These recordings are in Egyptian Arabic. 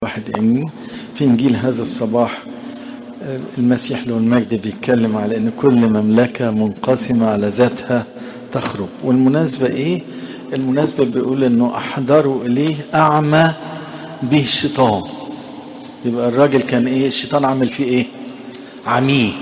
واحد امين في انجيل هذا الصباح المسيح له المجد بيتكلم على ان كل مملكه منقسمه على ذاتها تخرب والمناسبه ايه المناسبه بيقول انه احضروا اليه اعمى به الشيطان يبقى الراجل كان ايه الشيطان عامل فيه ايه عميه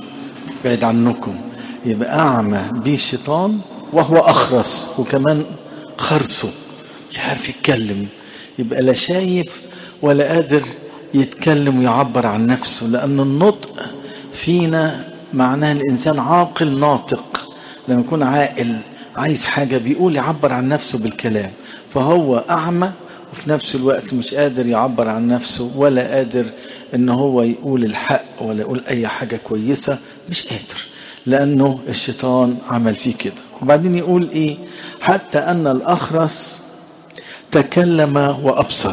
بعد عنكم يبقى اعمى به الشيطان وهو اخرس وكمان خرسه مش عارف يتكلم يبقى لا شايف ولا قادر يتكلم ويعبر عن نفسه لأن النطق فينا معناه الإنسان عاقل ناطق لما يكون عاقل عايز حاجة بيقول يعبر عن نفسه بالكلام فهو أعمى وفي نفس الوقت مش قادر يعبر عن نفسه ولا قادر ان هو يقول الحق ولا يقول اي حاجة كويسة مش قادر لانه الشيطان عمل فيه كده وبعدين يقول ايه حتى ان الاخرس تكلم وابصر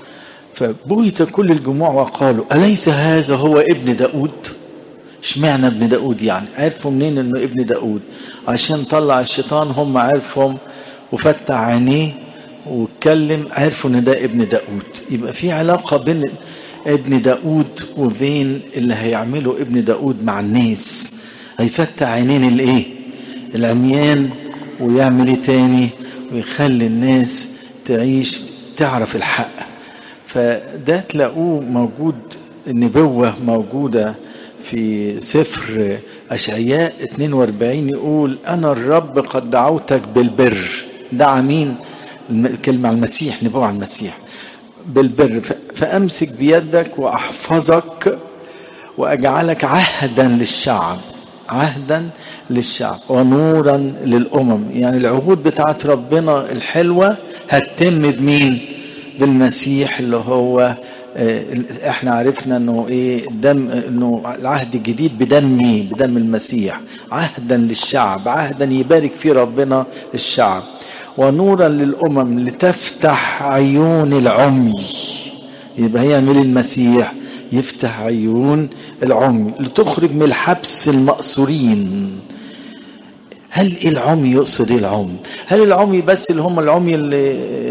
فبهت كل الجموع وقالوا أليس هذا هو ابن داود اشمعنى ابن داود يعني عرفوا منين انه ابن داود عشان طلع الشيطان هم عرفهم وفتح عينيه واتكلم عرفوا ان ده ابن داود يبقى في علاقة بين ابن داود وبين اللي هيعمله ابن داود مع الناس هيفتح عينين الايه العميان ويعمل ايه تاني ويخلي الناس تعيش تعرف الحق فده تلاقوه موجود النبوة موجودة في سفر أشعياء 42 يقول أنا الرب قد دعوتك بالبر دعا مين كلمة على المسيح نبوة على المسيح بالبر فأمسك بيدك وأحفظك وأجعلك عهدا للشعب عهدا للشعب ونورا للأمم يعني العهود بتاعت ربنا الحلوة هتتم بمين بالمسيح اللي هو احنا عرفنا انه ايه دم انه العهد الجديد بدمي بدم المسيح عهدا للشعب عهدا يبارك فيه ربنا الشعب ونورا للامم لتفتح عيون العمي يبقى هيعمل المسيح يفتح عيون العمي لتخرج من الحبس المأسورين هل ايه العمي يقصد ايه العمي هل العمي بس اللي هم العمي اللي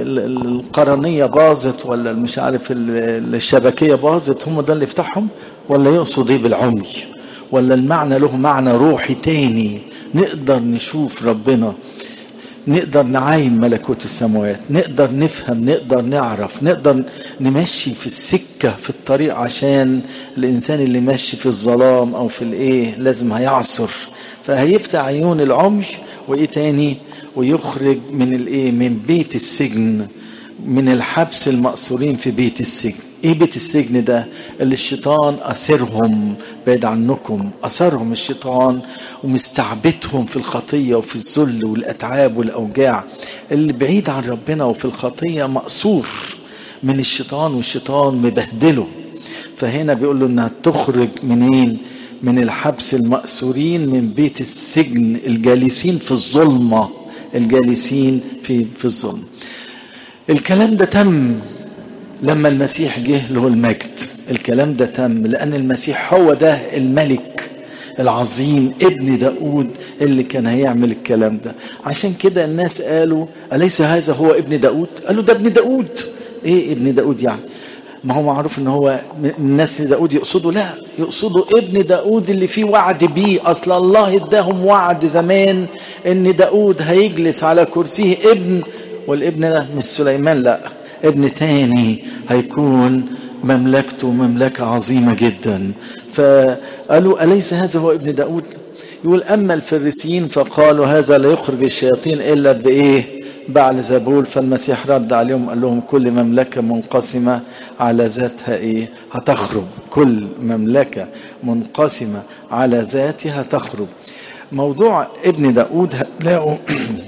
القرنية باظت ولا مش عارف الشبكية باظت هم ده اللي يفتحهم ولا يقصد ايه بالعمي ولا المعنى له معنى روحي تاني نقدر نشوف ربنا نقدر نعاين ملكوت السماوات نقدر نفهم نقدر نعرف نقدر نمشي في السكة في الطريق عشان الإنسان اللي ماشي في الظلام أو في الإيه لازم هيعصر فهيفتح عيون العمي وايه تاني ويخرج من الايه من بيت السجن من الحبس المأسورين في بيت السجن ايه بيت السجن ده اللي الشيطان اسرهم بعيد عنكم اسرهم الشيطان ومستعبدهم في الخطية وفي الذل والاتعاب والاوجاع اللي بعيد عن ربنا وفي الخطية مأسور من الشيطان والشيطان مبهدله فهنا بيقول له انها تخرج منين من الحبس المأسورين من بيت السجن الجالسين في الظلمة الجالسين في في الظلم الكلام ده تم لما المسيح جه له المجد الكلام ده تم لأن المسيح هو ده الملك العظيم ابن داود اللي كان هيعمل الكلام ده عشان كده الناس قالوا أليس هذا هو ابن داود قالوا ده ابن داود ايه ابن داود يعني ما هو معروف ان هو من نسل داود يقصدوا لا يقصدوا ابن داود اللي فيه وعد بيه اصل الله اداهم وعد زمان ان داود هيجلس على كرسيه ابن والابن ده مش سليمان لا ابن تاني هيكون مملكته مملكة عظيمة جدا فقالوا أليس هذا هو ابن داود يقول أما الفريسيين فقالوا هذا لا يخرج الشياطين إلا بإيه بعل زبول فالمسيح رد عليهم قال لهم كل مملكة منقسمة على ذاتها ايه هتخرب كل مملكة منقسمة على ذاتها تخرب موضوع ابن داود هتلاقوا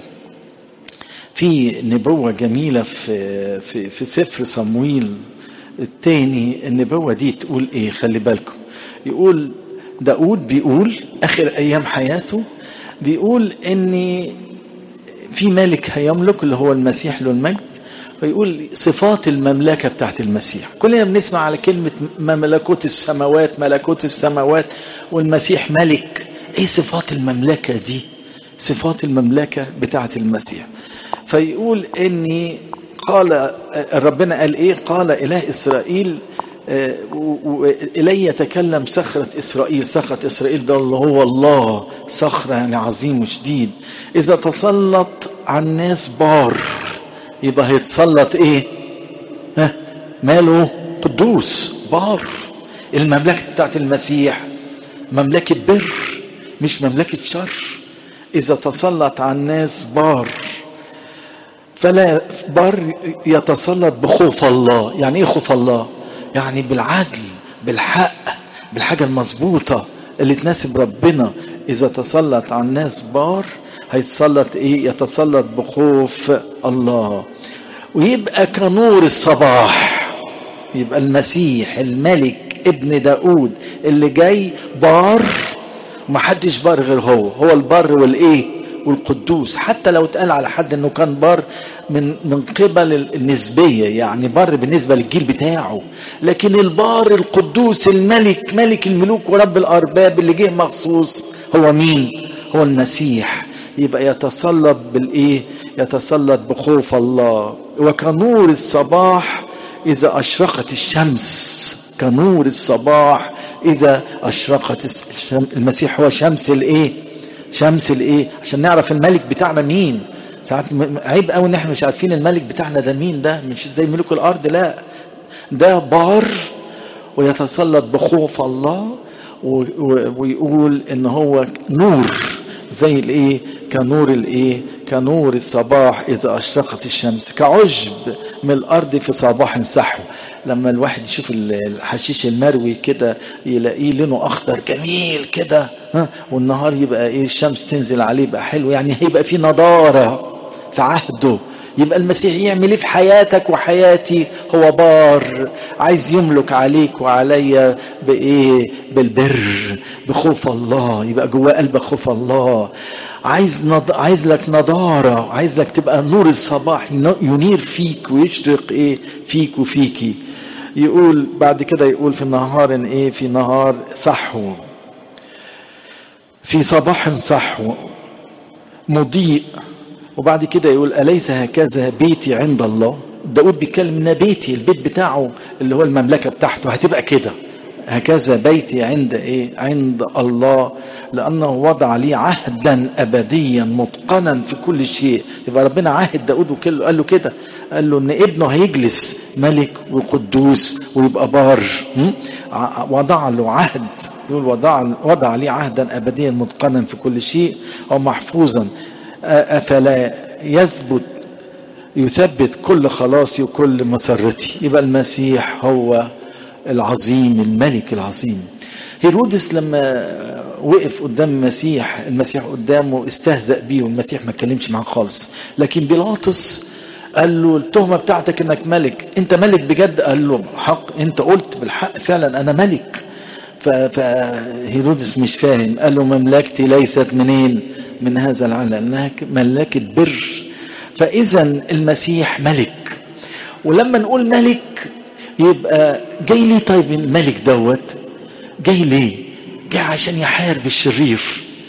في نبوة جميلة في, في, في سفر صمويل التاني النبوة دي تقول ايه خلي بالكم يقول داود بيقول اخر ايام حياته بيقول اني في ملك هيملك اللي هو المسيح له المجد فيقول صفات المملكة بتاعت المسيح كلنا بنسمع على كلمة ملكوت السماوات ملكوت السماوات والمسيح ملك ايه صفات المملكة دي صفات المملكة بتاعت المسيح فيقول اني قال ربنا قال ايه قال اله اسرائيل إلي يتكلم صخرة إسرائيل صخرة إسرائيل ده اللي هو الله صخرة يعني عظيم وشديد إذا تسلط على الناس بار يبقى هيتسلط إيه ها ماله قدوس بار المملكة بتاعت المسيح مملكة بر مش مملكة شر إذا تسلط على الناس بار فلا بار يتسلط بخوف الله يعني إيه خوف الله يعني بالعدل بالحق بالحاجة المظبوطة اللي تناسب ربنا إذا تسلط على الناس بار هيتسلط إيه يتسلط بخوف الله ويبقى كنور الصباح يبقى المسيح الملك ابن داود اللي جاي بار محدش بار غير هو هو البر والايه والقدوس حتى لو اتقال على حد انه كان بار من من قبل النسبيه يعني بر بالنسبه للجيل بتاعه لكن البار القدوس الملك ملك الملوك ورب الارباب اللي جه مخصوص هو مين هو المسيح يبقى يتسلط بالايه يتسلط بخوف الله وكنور الصباح اذا اشرقت الشمس كنور الصباح اذا اشرقت الشم... المسيح هو شمس الايه شمس الايه عشان نعرف الملك بتاعنا مين ساعات عيب قوي ان احنا مش عارفين الملك بتاعنا ده مين ده مش زي ملوك الارض لا ده بار ويتسلط بخوف الله و... و... ويقول ان هو نور زي الايه كنور الايه كنور الصباح اذا اشرقت الشمس كعشب من الارض في صباح سحو لما الواحد يشوف الحشيش المروي كده يلاقيه لونه اخضر جميل كده ها والنهار يبقى ايه الشمس تنزل عليه يبقى حلو يعني هيبقى في نضاره في عهده يبقى المسيح يعمل ايه في حياتك وحياتي هو بار عايز يملك عليك وعليا بايه بالبر بخوف الله يبقى جواه قلبك خوف الله عايز نض... عايز لك نضاره عايز لك تبقى نور الصباح ينير فيك ويشرق ايه فيك وفيكي يقول بعد كده يقول في نهار ايه في نهار صحو في صباح صحو مضيء وبعد كده يقول أليس هكذا بيتي عند الله داود بيتكلم ان بيتي البيت بتاعه اللي هو المملكة بتاعته هتبقى كده هكذا بيتي عند ايه عند الله لانه وضع لي عهدا ابديا متقنا في كل شيء يبقى ربنا عهد داود وكله قال له كده قال له ان ابنه هيجلس ملك وقدوس ويبقى بار وضع له عهد يقول وضع وضع لي عهدا ابديا متقنا في كل شيء ومحفوظا افلا يثبت يثبت كل خلاصي وكل مسرتي يبقى المسيح هو العظيم الملك العظيم هيرودس لما وقف قدام المسيح المسيح قدامه استهزأ بيه والمسيح ما اتكلمش معاه خالص لكن بيلاطس قال له التهمة بتاعتك انك ملك انت ملك بجد قال له حق انت قلت بالحق فعلا انا ملك فهيرودس مش فاهم قال له مملكتي ليست منين من هذا العالم مملكة بر فاذا المسيح ملك ولما نقول ملك يبقى جاي ليه طيب الملك دوت جاي ليه جاي عشان يحارب الشرير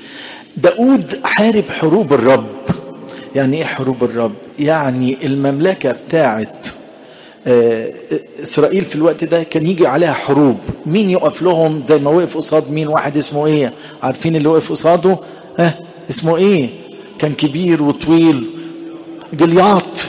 داود حارب حروب الرب يعني ايه حروب الرب يعني المملكة بتاعت اسرائيل في الوقت ده كان يجي عليها حروب مين يقف لهم زي ما وقف قصاد مين واحد اسمه ايه عارفين اللي وقف قصاده ها اسمه ايه كان كبير وطويل جلياط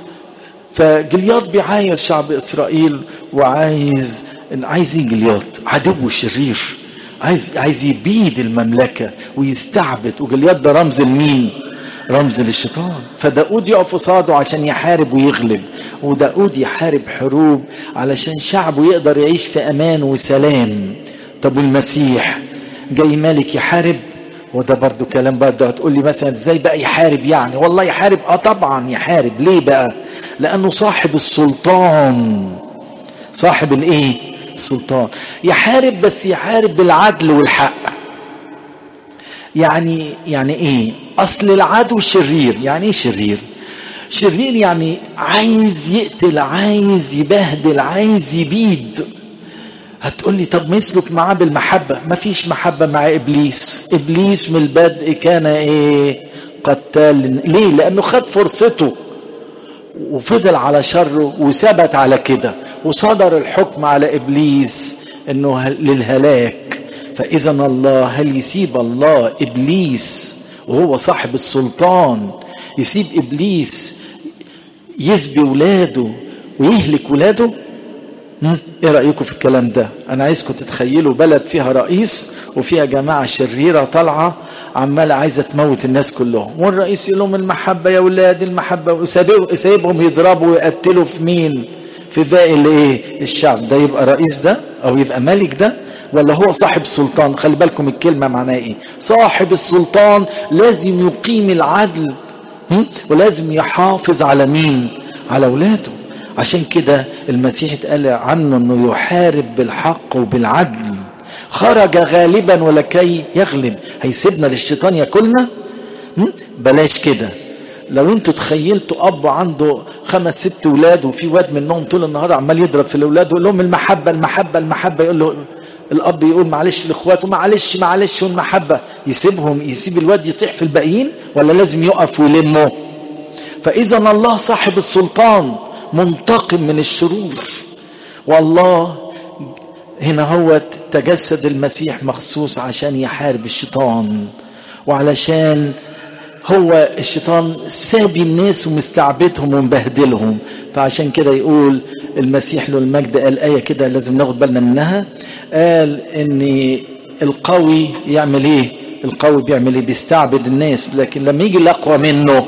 فجلياط بيعاير شعب اسرائيل وعايز عايز ايه جلياط عدو شرير عايز عايز يبيد المملكه ويستعبد وجلياط ده رمز لمين رمز للشيطان فداود يقف قصاده عشان يحارب ويغلب وداود يحارب حروب علشان شعبه يقدر يعيش في امان وسلام طب والمسيح جاي ملك يحارب وده برضو كلام برضو هتقول لي مثلا ازاي بقى يحارب يعني والله يحارب اه طبعا يحارب ليه بقى لانه صاحب السلطان صاحب الايه السلطان يحارب بس يحارب بالعدل والحق يعني يعني ايه اصل العدو شرير يعني ايه شرير شرير يعني عايز يقتل عايز يبهدل عايز يبيد هتقول لي طب ما يسلك معاه بالمحبة ما فيش محبة مع إبليس إبليس من البدء كان إيه قتال ليه لأنه خد فرصته وفضل على شره وثبت على كده وصدر الحكم على ابليس انه للهلاك فاذا الله هل يسيب الله ابليس وهو صاحب السلطان يسيب ابليس يسبي ولاده ويهلك ولاده ايه رايكم في الكلام ده انا عايزكم تتخيلوا بلد فيها رئيس وفيها جماعه شريره طالعه عماله عايزه تموت الناس كلهم والرئيس يقول لهم المحبه يا ولاد المحبه وسايبهم يضربوا ويقتلوا في مين في باقي الايه الشعب ده يبقى رئيس ده او يبقى ملك ده ولا هو صاحب السلطان خلي بالكم الكلمه معناها ايه صاحب السلطان لازم يقيم العدل ولازم يحافظ على مين على اولاده عشان كده المسيح اتقال عنه انه يحارب بالحق وبالعدل خرج غالبا ولكي يغلب هيسيبنا للشيطان ياكلنا بلاش كده لو انتوا تخيلتوا اب عنده خمس ست ولاد وفي واد منهم طول النهار عمال يضرب في الاولاد ويقول لهم المحبه المحبه المحبه يقول له الاب يقول معلش لاخواته معلش معلش والمحبه يسيبهم يسيب الواد يطيح في الباقيين ولا لازم يقف ويلمه فاذا الله صاحب السلطان منتقم من الشرور والله هنا هو تجسد المسيح مخصوص عشان يحارب الشيطان وعلشان هو الشيطان سابي الناس ومستعبدهم ومبهدلهم فعشان كده يقول المسيح له المجد قال آية كده لازم ناخد بالنا منها قال ان القوي يعمل ايه القوي بيعمل ايه بيستعبد الناس لكن لما يجي الاقوى منه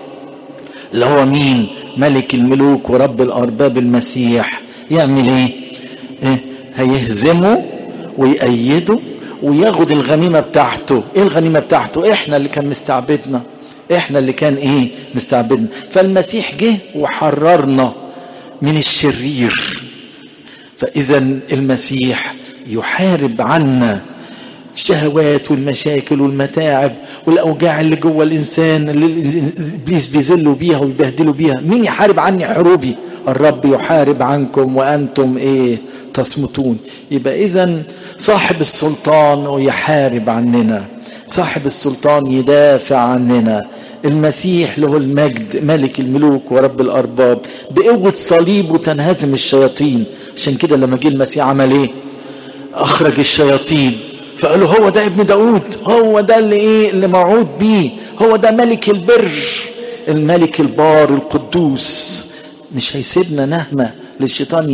اللي هو مين ملك الملوك ورب الارباب المسيح يعمل ايه, إيه؟ هيهزمه ويأيده وياخد الغنيمه بتاعته ايه الغنيمه بتاعته احنا اللي كان مستعبدنا احنا اللي كان ايه مستعبدنا فالمسيح جه وحررنا من الشرير فاذا المسيح يحارب عنا الشهوات والمشاكل والمتاعب والاوجاع اللي جوه الانسان اللي ابليس بيذلوا بيها ويبهدلوا بيها مين يحارب عني حروبي الرب يحارب عنكم وانتم ايه تصمتون يبقى اذا صاحب السلطان يحارب عننا صاحب السلطان يدافع عننا المسيح له المجد ملك الملوك ورب الارباب بقوه صليبه تنهزم الشياطين عشان كده لما جه المسيح عمل ايه اخرج الشياطين فقالوا هو ده ابن داود هو ده اللي ايه اللي موعود بيه هو ده ملك البر الملك البار القدوس مش هيسيبنا نهمة للشيطان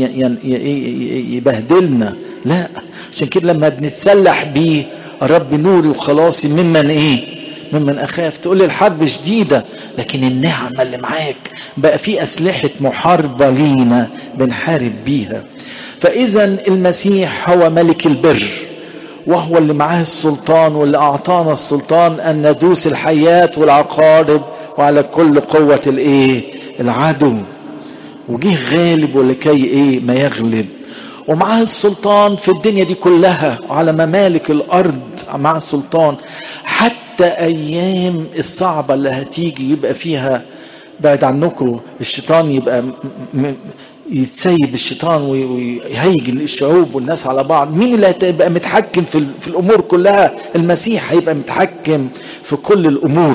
يبهدلنا لا عشان كده لما بنتسلح بيه الرب نوري وخلاصي ممن ايه ممن اخاف تقول لي الحرب شديده لكن النعمه اللي معاك بقى في اسلحه محاربه لينا بنحارب بيها فاذا المسيح هو ملك البر وهو اللي معاه السلطان واللي اعطانا السلطان ان ندوس الحيات والعقارب وعلى كل قوه الايه العدو وجه غالب ولكي ايه ما يغلب ومعاه السلطان في الدنيا دي كلها وعلى ممالك الارض مع السلطان حتى ايام الصعبه اللي هتيجي يبقى فيها بعد عنكم الشيطان يبقى م- م- يتسيب الشيطان ويهيج الشعوب والناس على بعض مين اللي هيبقى متحكم في, في الامور كلها المسيح هيبقى متحكم في كل الامور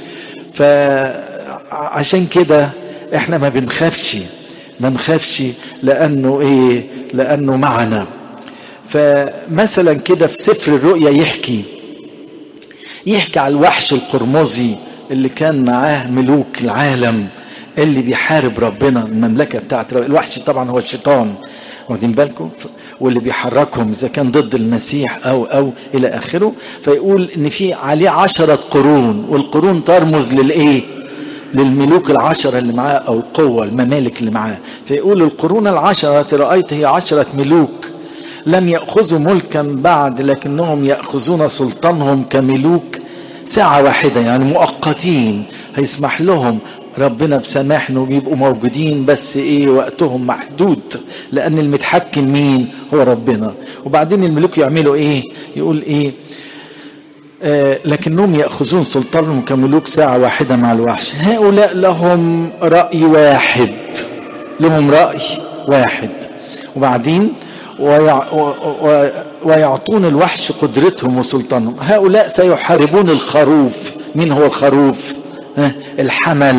فعشان كده احنا ما بنخافش ما نخافش لانه ايه لانه معنا فمثلا كده في سفر الرؤيا يحكي يحكي على الوحش القرمزي اللي كان معاه ملوك العالم اللي بيحارب ربنا المملكه بتاعت ربنا. الوحش طبعا هو الشيطان واخدين بالكم واللي بيحركهم اذا كان ضد المسيح او او الى اخره فيقول ان في عليه عشرة قرون والقرون ترمز للايه للملوك العشرة اللي معاه أو القوة الممالك اللي معاه فيقول القرون العشرة رأيت هي عشرة ملوك لم يأخذوا ملكا بعد لكنهم يأخذون سلطانهم كملوك ساعة واحدة يعني مؤقتين هيسمح لهم ربنا بسماح انه بيبقوا موجودين بس ايه وقتهم محدود لان المتحكم مين هو ربنا وبعدين الملوك يعملوا ايه يقول ايه آه لكنهم يأخذون سلطانهم كملوك ساعة واحدة مع الوحش هؤلاء لهم رأي واحد لهم رأي واحد وبعدين ويع... و... ويعطون الوحش قدرتهم وسلطانهم هؤلاء سيحاربون الخروف مين هو الخروف ها؟ الحمل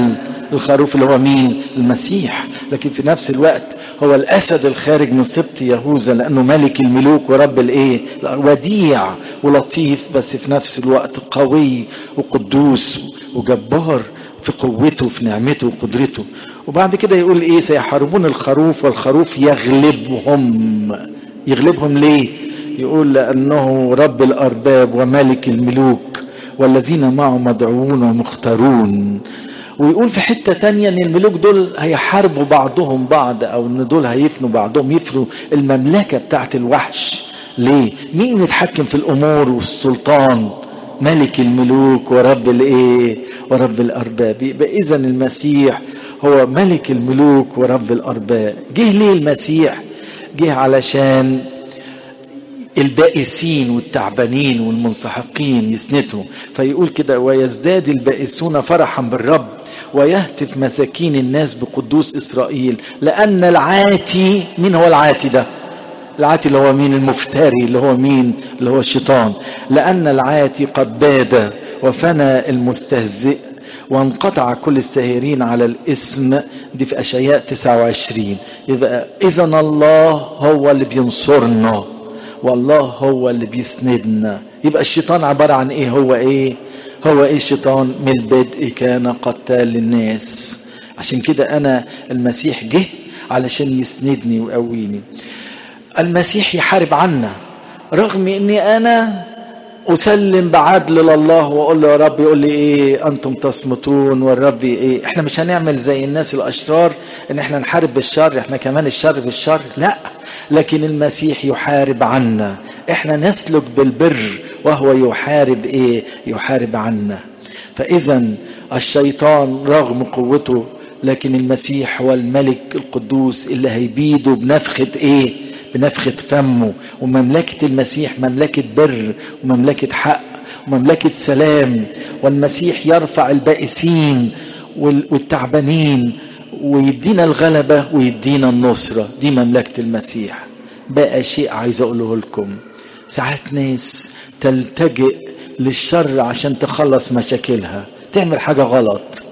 الخروف اللي هو مين المسيح لكن في نفس الوقت هو الاسد الخارج من سبط يهوذا لانه ملك الملوك ورب الايه وديع ولطيف بس في نفس الوقت قوي وقدوس وجبار في قوته في نعمته وقدرته وبعد كده يقول ايه سيحاربون الخروف والخروف يغلبهم يغلبهم ليه يقول لانه رب الارباب وملك الملوك والذين معه مدعوون ومختارون ويقول في حتة تانية ان الملوك دول هيحاربوا بعضهم بعض او ان دول هيفنوا بعضهم يفنوا المملكة بتاعت الوحش ليه مين يتحكم في الامور والسلطان ملك الملوك ورب الايه ورب الارباب يبقى اذا المسيح هو ملك الملوك ورب الارباب جه ليه المسيح جه علشان البائسين والتعبانين والمنسحقين يسندهم فيقول كده ويزداد البائسون فرحا بالرب ويهتف مساكين الناس بقدوس اسرائيل لان العاتي مين هو العاتي ده العاتي اللي هو مين المفتري اللي هو مين اللي هو الشيطان لان العاتي قد باد وفنى المستهزئ وانقطع كل الساهرين على الاسم دي في اشعياء 29 يبقى اذا الله هو اللي بينصرنا والله هو اللي بيسندنا يبقى الشيطان عبارة عن ايه هو ايه هو ايه الشيطان من البدء كان قتال للناس عشان كده انا المسيح جه علشان يسندني ويقويني المسيح يحارب عنا رغم اني انا اسلم بعدل لله واقول له يا رب يقول لي ايه انتم تصمتون والرب ايه احنا مش هنعمل زي الناس الاشرار ان احنا نحارب بالشر احنا كمان الشر بالشر لا لكن المسيح يحارب عنا احنا نسلك بالبر وهو يحارب ايه يحارب عنا فاذا الشيطان رغم قوته لكن المسيح هو الملك القدوس اللي هيبيده بنفخة ايه بنفخة فمه ومملكة المسيح مملكة بر ومملكة حق ومملكة سلام والمسيح يرفع البائسين والتعبانين ويدينا الغلبة ويدينا النصرة دي مملكة المسيح بقى شيء عايز أقوله لكم ساعات ناس تلتجئ للشر عشان تخلص مشاكلها تعمل حاجة غلط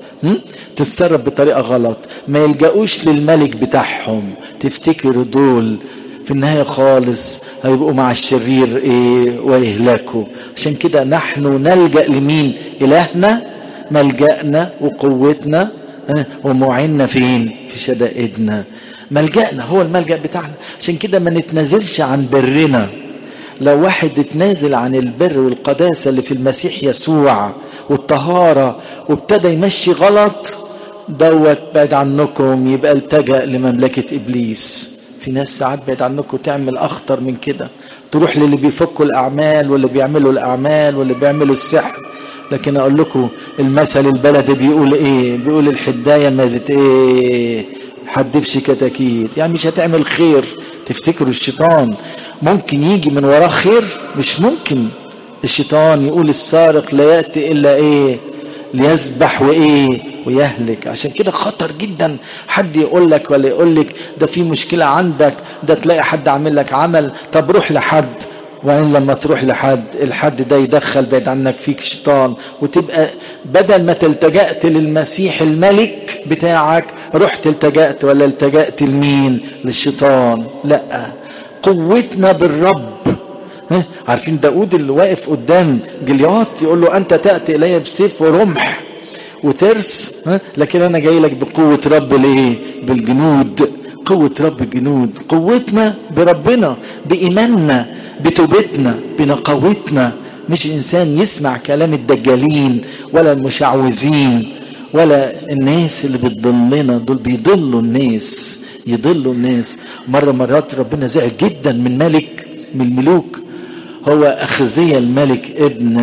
تتصرف بطريقة غلط ما يلجأوش للملك بتاعهم تفتكروا دول في النهاية خالص هيبقوا مع الشرير ايه ويهلكوا عشان كده نحن نلجأ لمين إلهنا ملجأنا وقوتنا ومعنا فين في شدائدنا ملجأنا هو الملجأ بتاعنا عشان كده ما نتنازلش عن برنا لو واحد اتنازل عن البر والقداسة اللي في المسيح يسوع والطهارة وابتدى يمشي غلط دوت بعد عنكم يبقى التجأ لمملكة إبليس في ناس ساعات بعد عنكم تعمل أخطر من كده تروح للي بيفكوا الأعمال واللي بيعملوا الأعمال واللي بيعملوا السحر لكن أقول لكم المثل البلدي بيقول إيه بيقول الحداية مالت إيه حدفش كتاكيت يعني مش هتعمل خير تفتكروا الشيطان ممكن يجي من وراه خير مش ممكن الشيطان يقول السارق لا يأتي إلا إيه ليسبح وإيه ويهلك عشان كده خطر جدا حد يقول لك ولا يقول لك ده في مشكلة عندك ده تلاقي حد عامل لك عمل طب روح لحد وإن لما تروح لحد الحد ده يدخل بعيد عنك فيك شيطان وتبقى بدل ما تلتجأت للمسيح الملك بتاعك رحت التجأت ولا التجأت لمين للشيطان لا قوتنا بالرب ها عارفين داود اللي واقف قدام جليات يقول له انت تأتي الي بسيف ورمح وترس ها لكن انا جاي لك بقوة رب الايه بالجنود قوة رب الجنود قوتنا بربنا بإيماننا بتوبتنا بنقاوتنا مش إنسان يسمع كلام الدجالين ولا المشعوذين ولا الناس اللي بتضلنا دول بيضلوا الناس يضلوا الناس مرة مرات ربنا زعل جدا من ملك من الملوك هو أخزية الملك ابن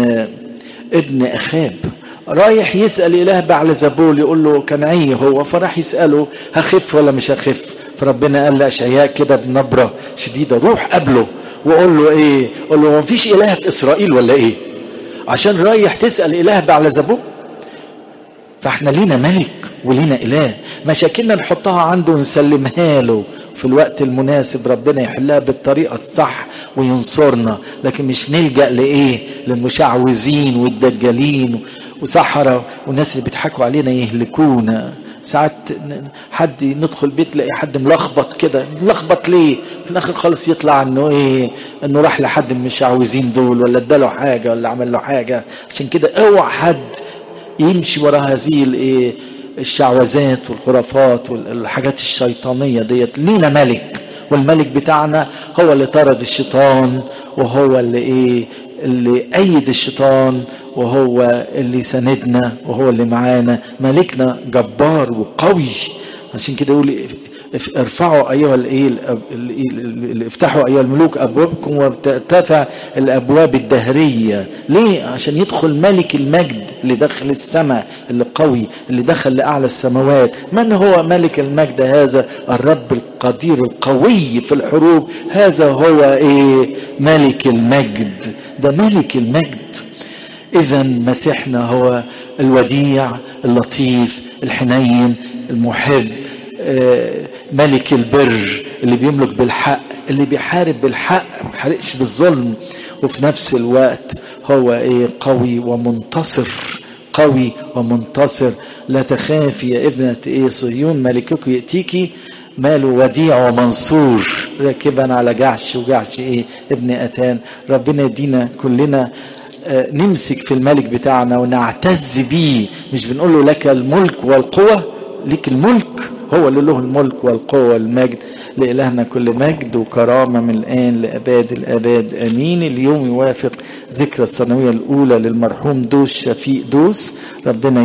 ابن أخاب رايح يسأل إله بعل زبول يقول له كان عي هو فراح يسأله هخف ولا مش هخف فربنا قال لأشعياء كده بنبرة شديدة روح قبله وقول له ايه قول له ما فيش إله في إسرائيل ولا ايه عشان رايح تسأل إله بعل زبول فاحنا لينا ملك ولينا إله مشاكلنا نحطها عنده ونسلمها له في الوقت المناسب ربنا يحلها بالطريقة الصح وينصرنا لكن مش نلجأ لإيه للمشعوذين والدجالين وسحرة والناس اللي بيضحكوا علينا يهلكونا ساعات حد ندخل بيت نلاقي حد ملخبط كده ملخبط ليه في الاخر خالص يطلع انه ايه انه راح لحد من المشعوذين دول ولا اداله حاجه ولا عمل له حاجه عشان كده اوعى حد يمشي ورا هذه الايه الشعوذات والخرافات والحاجات الشيطانيه ديت لينا ملك والملك بتاعنا هو اللي طرد الشيطان وهو اللي ايه اللي ايد الشيطان وهو اللي سندنا وهو اللي معانا ملكنا جبار وقوي عشان كده يقول ارفعوا ايها الايه افتحوا ايها الملوك ابوابكم وارتفع الابواب الدهريه ليه عشان يدخل ملك المجد اللي دخل السماء اللي قوي اللي دخل لاعلى السماوات من هو ملك المجد هذا الرب القدير القوي في الحروب هذا هو ايه ملك المجد ده ملك المجد اذا مسيحنا هو الوديع اللطيف الحنين المحب ملك البر اللي بيملك بالحق اللي بيحارب بالحق ما بيحاربش بالظلم وفي نفس الوقت هو ايه قوي ومنتصر قوي ومنتصر لا تخافي يا ابنة ايه صهيون ملكك يأتيكي ماله وديع ومنصور راكبا على جعش وجعش ايه ابن اتان ربنا يدينا كلنا نمسك في الملك بتاعنا ونعتز بيه مش بنقول له لك الملك والقوة ليك الملك هو اللي له الملك والقوة والمجد لإلهنا كل مجد وكرامة من الآن لأباد الآباد أمين اليوم يوافق ذكرى السنوية الأولى للمرحوم دوس شفيق دوس ربنا